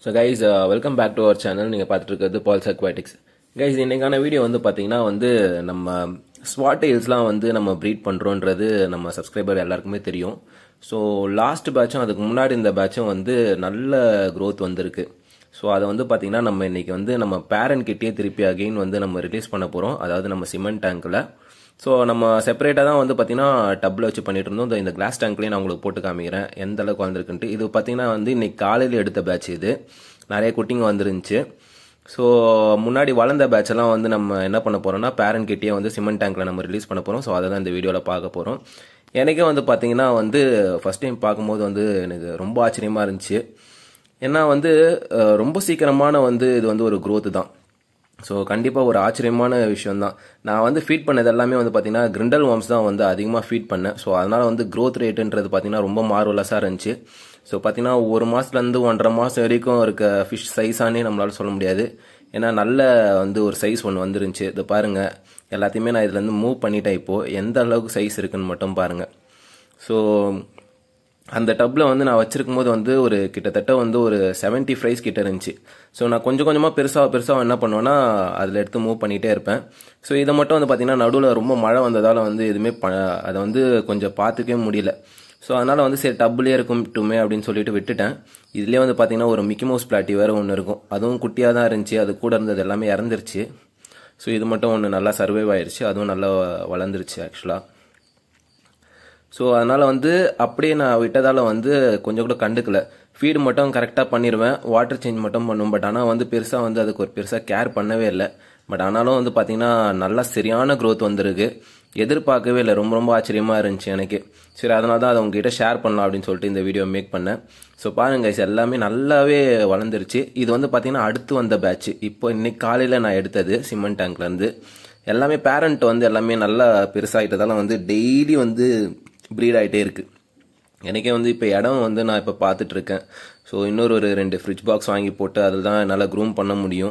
So guys welcome back to our channel நீங்கள் பார்த்துட்டு இருக்கிறது பால்ஸ் அக்வாட்டிக்ஸ் கைஸ் இன்னைக்கான வீடியோ வந்து பார்த்தீங்கன்னா வந்து நம்ம ஸ்வாட் டெயில்ஸ்லாம் வந்து நம்ம ப்ரீட் பண்ணுறோன்றது நம்ம சப்ஸ்கிரைபர் எல்லாருக்குமே தெரியும் ஸோ லாஸ்ட் பேட்சும் அதுக்கு முன்னாடி இந்த பேட்சும் வந்து நல்ல growth வந்திருக்கு ஸோ அதை வந்து பார்த்தீங்கன்னா நம்ம இன்னைக்கு வந்து நம்ம பேரண்ட் கிட்டே திருப்பி அகெயின் வந்து நம்ம ரிலீஸ் பண்ண போகிறோம் அதாவது நம்ம சிமெண்ட் டேங்க்கில் ஸோ நம்ம செப்பரேட்டாக தான் வந்து பார்த்தீங்கன்னா டப்பில் வச்சு பண்ணிட்டு இருந்தோம் இந்த- இந்த கிளாஸ் டேங்க்லேயே நான் உங்களுக்கு போட்டு காமிக்கிறேன் எந்த அளவுக்கு வந்திருக்குன்ட்டு இது பார்த்தீங்கன்னா வந்து இன்னைக்கு காலையில் எடுத்த பேட்ச் இது நிறைய குட்டிங்க வந்துருந்துச்சு ஸோ முன்னாடி வளர்ந்த பேட்ச் எல்லாம் வந்து நம்ம என்ன பண்ண போறோம்னா பேரண்ட் கிட்டே வந்து சிமெண்ட் டேங்க்ல நம்ம ரிலீஸ் பண்ண போறோம் ஸோ அதை தான் இந்த வீடியோவில் பார்க்க போறோம் எனக்கே வந்து பார்த்தீங்கன்னா வந்து ஃபர்ஸ்ட் டைம் பார்க்கும்போது வந்து எனக்கு ரொம்ப ஆச்சரியமா இருந்துச்சு ஏன்னா வந்து அஹ், ரொம்ப சீக்கிரமான வந்து இது வந்து ஒரு growth தான் ஸோ கண்டிப்பாக ஒரு ஆச்சரியமான விஷயம் தான் நான் வந்து ஃபீட் பண்ணது எல்லாமே வந்து பார்த்தீங்கன்னா கிரிண்டல் வார்ம்ஸ் தான் வந்து அதிகமாக ஃபீட் பண்ணேன் ஸோ அதனால வந்து growth ரேட்டுன்றது பார்த்தீங்கன்னா ரொம்ப மார்வலஸாக இருந்துச்சு ஸோ பார்த்தீங்கன்னா ஒரு மாதத்துலேருந்து ஒன்றரை மாதம் வரைக்கும் இருக்க ஃபிஷ் சைஸானே நம்மளால சொல்ல முடியாது ஏன்னா நல்ல வந்து ஒரு சைஸ் ஒன்று வந்துருந்துச்சு இதை பாருங்க எல்லாத்தையுமே நான் இதுலேருந்து மூவ் பண்ணிட்டேன் இப்போது எந்த அளவுக்கு சைஸ் இருக்குன்னு மட்டும் பாருங்க ஸோ அந்த டப்பில் வந்து நான் வச்சிருக்கும் போது வந்து ஒரு கிட்டத்தட்ட வந்து ஒரு 70 ஃப்ரைஸ் கிட்ட இருந்துச்சு ஸோ நான் கொஞ்சம் கொஞ்சமாக பெருசாக பெருசாக என்ன பண்ணுவேன்னா அதில் எடுத்து மூவ் பண்ணிகிட்டே இருப்பேன் ஸோ இதை மட்டும் வந்து பார்த்தீங்கன்னா நடுவில் ரொம்ப மழை வந்ததால் வந்து எதுவுமே ப அதை வந்து கொஞ்சம் பார்த்துக்கவே முடியல ஸோ அதனால் வந்து சரி டப்புலேயே இருக்கும்ட்டுமே அப்படின்னு சொல்லிட்டு விட்டுட்டேன் இதுலேயே வந்து பார்த்தீங்கன்னா ஒரு மிக்கி மவுஸ் பிளாட்டி வேறு ஒன்று இருக்கும் அதுவும் குட்டியாக தான் இருந்துச்சு அது கூட இருந்தது எல்லாமே இறந்துருச்சு ஸோ இது மட்டும் ஒன்று நல்லா சர்வைவ் ஆயிருச்சு அதுவும் நல்லா வளர்ந்துருச்சு ஆக்சுவலாக ஸோ அதனால் வந்து அப்படியே நான் விட்டதால் வந்து கொஞ்சம் கூட கண்டுக்கல ஃபீடு மட்டும் கரெக்டாக பண்ணிடுவேன் வாட்டர் சேஞ்ச் மட்டும் பண்ணும் பட் ஆனால் வந்து பெருசாக வந்து அதுக்கு ஒரு பெருசாக கேர் பண்ணவே இல்லை பட் ஆனாலும் வந்து பார்த்தீங்கன்னா நல்லா சரியான growth வந்திருக்கு எதிர்பார்க்கவே இல்லை ரொம்ப ரொம்ப ஆச்சரியமாக இருந்துச்சு எனக்கு சரி அதனால தான் அதை உங்ககிட்ட ஷேர் பண்ணலாம் அப்படின்னு சொல்லிட்டு இந்த வீடியோ மேக் பண்ணேன் ஸோ பாருங்க guys, எல்லாமே நல்லாவே வளர்ந்துருச்சு இது வந்து பார்த்தீங்கன்னா அடுத்து வந்த பேட்ச் இப்போ இன்னைக்கு காலையில் நான் எடுத்தது சிமெண்ட் டேங்க்லேருந்து எல்லாமே பேரண்ட் வந்து எல்லாமே நல்லா பெருசாகிட்டதால வந்து டெய்லி வந்து ப்ரீட் ஆகிட்டே இருக்கு எனக்கே வந்து இப்போ இடம் வந்து நான் இப்போ பார்த்துட்டு இருக்கேன் ஸோ இன்னொரு ஒரு ரெண்டு ஃப்ரிட்ஜ் பாக்ஸ் வாங்கி போட்டு அதில் தான் என்னால் க்ரூம் பண்ண முடியும்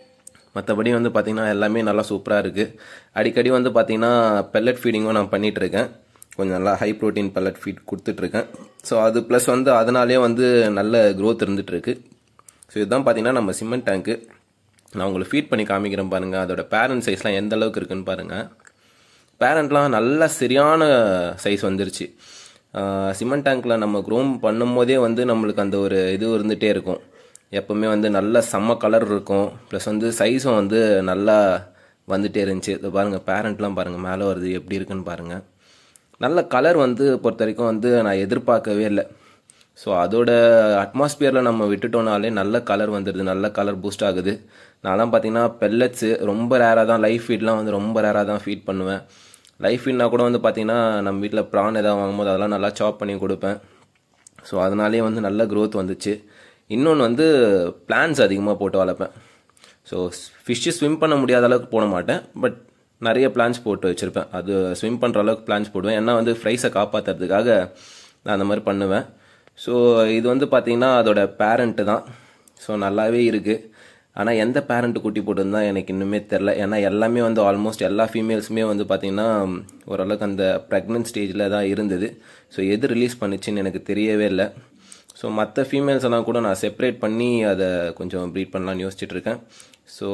மற்றபடி வந்து பார்த்தீங்கன்னா எல்லாமே நல்லா சூப்பராக இருக்குது அடிக்கடி வந்து பார்த்தீங்கன்னா பெல்லட் ஃபீடிங்கும் நான் பண்ணிட்டு இருக்கேன் கொஞ்சம் நல்லா ஹை ப்ரோட்டீன் பெல்லட் ஃபீட் கொடுத்துட்ருக்கேன் ஸோ அது ப்ளஸ் வந்து அதனாலே வந்து நல்ல growth இருந்துட்டு இருக்கு ஸோ இதுதான் பார்த்தீங்கன்னா நம்ம சிமெண்ட் டேங்க்கு நான் உங்களுக்கு ஃபீட் பண்ணி காமிக்கிறேன் பாருங்கள் அதோட பேரண்ட் சைஸ்லாம் எந்த அளவுக்கு இருக்குன்னு பாருங்கள் பேரண்ட்லாம் நல்ல சரியான சைஸ் வந்துருச்சு சிமெண்ட் டேங்க்கில் நம்ம க்ரோம் பண்ணும்போதே வந்து நம்மளுக்கு அந்த ஒரு இது இருந்துகிட்டே இருக்கும் எப்பவுமே வந்து நல்ல செம்ம கலர் இருக்கும் ப்ளஸ் வந்து சைஸும் வந்து நல்லா வந்துட்டே இருந்துச்சு இது பாருங்கள் பேரண்ட்லாம் பாருங்கள் மேலே வருது எப்படி இருக்குன்னு பாருங்கள் நல்ல கலர் வந்து பொறுத்த வரைக்கும் வந்து நான் எதிர்பார்க்கவே இல்லை ஸோ அதோட அட்மாஸ்பியரில் நம்ம விட்டுட்டோம்னாலே நல்ல கலர் வந்துடுது நல்ல கலர் பூஸ்ட் ஆகுது நான்லாம் பார்த்தீங்கன்னா பெல்லட்ஸு ரொம்ப ரேராக தான் லைஃப் ஃபீட்லாம் வந்து ரொம்ப ரேராக தான் ஃபீட் பண்ணுவேன் லைஃப் ஃபீட்னா கூட வந்து பார்த்தீங்கன்னா நம்ம வீட்டில் ப்ரான் ஏதாவது வாங்கும்போது அதெல்லாம் நல்லா சாப் பண்ணி கொடுப்பேன் ஸோ அதனாலே வந்து நல்ல growth வந்துச்சு இன்னொன்று வந்து பிளான்ஸ் அதிகமாக போட்டு வளர்ப்பேன் ஸோ ஃபிஷ்ஷு ஸ்விம் பண்ண முடியாத அளவுக்கு போட மாட்டேன் பட் நிறைய பிளான்ஸ் போட்டு வச்சுருப்பேன் அது ஸ்விம் பண்ணுற அளவுக்கு பிளான்ஸ் போடுவேன் ஏன்னா வந்து ஃப்ரைஸை காப்பாற்றுறதுக்காக நான் அந்த மாதிரி பண்ணுவேன் ஸோ இது வந்து பார்த்தீங்கன்னா அதோட பேரண்ட்டு தான் ஸோ நல்லாவே இருக்குது ஆனால் எந்த பேரண்ட் குட்டி போட்டிருந்தா எனக்கு இன்னுமே தெரில ஏன்னா எல்லாமே வந்து ஆல்மோஸ்ட் எல்லா ஃபீமேல்ஸுமே வந்து பார்த்தீங்கன்னா ஓரளவுக்கு அந்த ப்ரெக்னென்ட் ஸ்டேஜில் தான் இருந்தது ஸோ எது ரிலீஸ் பண்ணுச்சுன்னு எனக்கு தெரியவே இல்லை ஸோ மற்ற ஃபீமேல்ஸ் எல்லாம் கூட நான் செப்பரேட் பண்ணி அதை கொஞ்சம் ப்ரீட் பண்ணலாம்னு யோசிச்சுட்டு இருக்கேன் ஸோ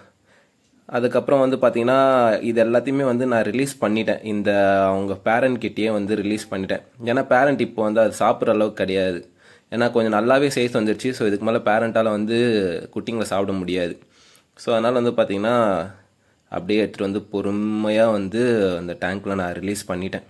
அதுக்கப்புறம் வந்து பார்த்தீங்கன்னா இது எல்லாத்தையுமே வந்து நான் ரிலீஸ் பண்ணிட்டேன் இந்த அவங்க பேரண்ட் கிட்டேயே வந்து ரிலீஸ் பண்ணிட்டேன் ஏன்னா பேரண்ட் இப்போ வந்து அது சாப்பிட்ற அளவுக்கு கிடையாது ஏன்னா கொஞ்சம் நல்லாவே சைஸ் வந்துருச்சு ஸோ இதுக்கு மேலே பேரண்ட்டால் வந்து குட்டிங்களை சாப்பிட முடியாது ஸோ அதனால் வந்து பார்த்தீங்கன்னா அப்படியே எடுத்துகிட்டு வந்து பொறுமையாக வந்து அந்த டேங்க்கில் நான் ரிலீஸ் பண்ணிட்டேன்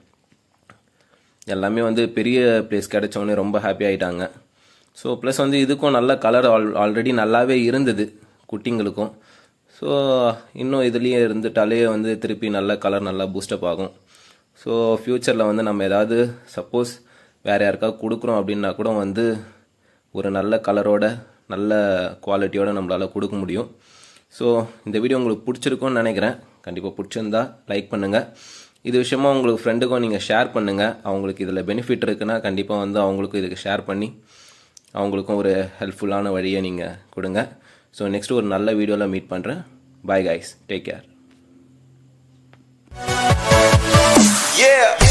எல்லாமே வந்து பெரிய பிளேஸ் கிடைச்சோன்னே ரொம்ப ஹாப்பி ஆயிட்டாங்க ஸோ ப்ளஸ் வந்து இதுக்கும் நல்ல கலர் ஆல் ஆல்ரெடி நல்லாவே இருந்தது குட்டிங்களுக்கும் ஸோ இன்னும் இதுலேயே இருந்துட்டாலே வந்து திருப்பி நல்ல கலர் நல்லா பூஸ்டப் ஆகும் ஸோ ஃப்யூச்சரில் வந்து நம்ம ஏதாவது சப்போஸ் வேறு யாருக்காவது கொடுக்குறோம் அப்படின்னா கூட வந்து ஒரு நல்ல கலரோட நல்ல குவாலிட்டியோட நம்மளால் கொடுக்க முடியும் ஸோ இந்த வீடியோ உங்களுக்கு பிடிச்சிருக்கும்னு நினைக்கிறேன் கண்டிப்பாக பிடிச்சிருந்தா லைக் பண்ணுங்கள் இது விஷயமா உங்களுக்கு ஃப்ரெண்டுக்கும் நீங்கள் ஷேர் பண்ணுங்கள் அவங்களுக்கு இதில் பெனிஃபிட் இருக்குன்னா கண்டிப்பாக வந்து அவங்களுக்கும் இதுக்கு ஷேர் பண்ணி அவங்களுக்கும் ஒரு ஹெல்ப்ஃபுல்லான வழியை நீங்கள் கொடுங்க ஸோ நெக்ஸ்ட் ஒரு நல்ல வீடியோவில் மீட் பண்ணுறேன் bye guys take care Yeah.